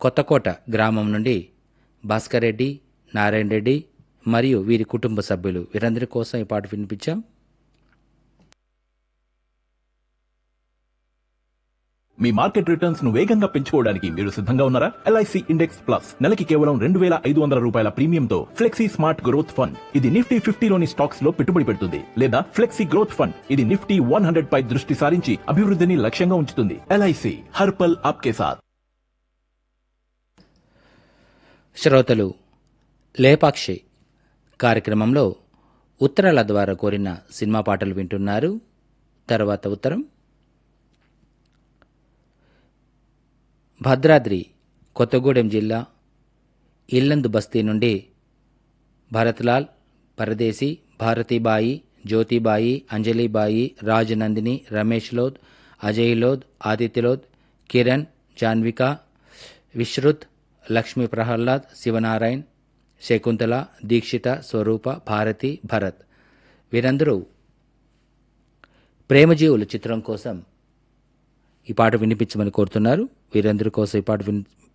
కొత్తకోట గ్రామం నుండి భాస్కర్ రెడ్డి నారాయణ రెడ్డి మరియు వీరి కుటుంబ సభ్యులు వీరందరి కోసం ఈ పాట వినిపించాం మీ మార్కెట్ రిటర్న్స్ ను వేగంగా పెంచుకోవడానికి మీరు సిద్ధంగా ఉన్నారా ఎల్ఐసి ఇండెక్స్ ప్లస్ నెలకి కేవలం రెండు వేల ఐదు వందల రూపాయల ప్రీమియంతో ఫ్లెక్సీ స్మార్ట్ గ్రోత్ ఫండ్ ఇది నిఫ్టీ ఫిఫ్టీలోని స్టాక్స్ లో పెట్టుబడి పెడుతుంది లేదా ఫ్లెక్సీ గ్రోత్ ఫండ్ ఇది నిఫ్టీ వన్ హండ్రెడ్ పై దృష్టి సారించి అభివృద్ధిని లక్ష్యంగా ఉంచుతుంది ఎల్ఐసి హర్పల్ ఆప్కే సాథ్ శ్రోతలు లేపాక్షి కార్యక్రమంలో ఉత్తరాల ద్వారా కోరిన సినిమా పాటలు వింటున్నారు తర్వాత ఉత్తరం భద్రాద్రి కొత్తగూడెం జిల్లా ఇల్లందు బస్తీ నుండి భరత్లాల్ పరదేశీ భారతీబాయి జ్యోతిబాయి అంజలిబాయి రాజనందిని రమేష్ లోద్ అజయ్ లోద్ ఆదిత్య లోద్ కిరణ్ జాన్విక విశ్రుత్ లక్ష్మీ ప్రహ్లాద్ శివనారాయణ్ శకుంతల దీక్షిత స్వరూప భారతి భరత్ వీరందరూ ప్రేమజీవులు చిత్రం కోసం ఈ పాట వినిపించమని కోరుతున్నారు వీరందరి కోసం ఈ పాట విని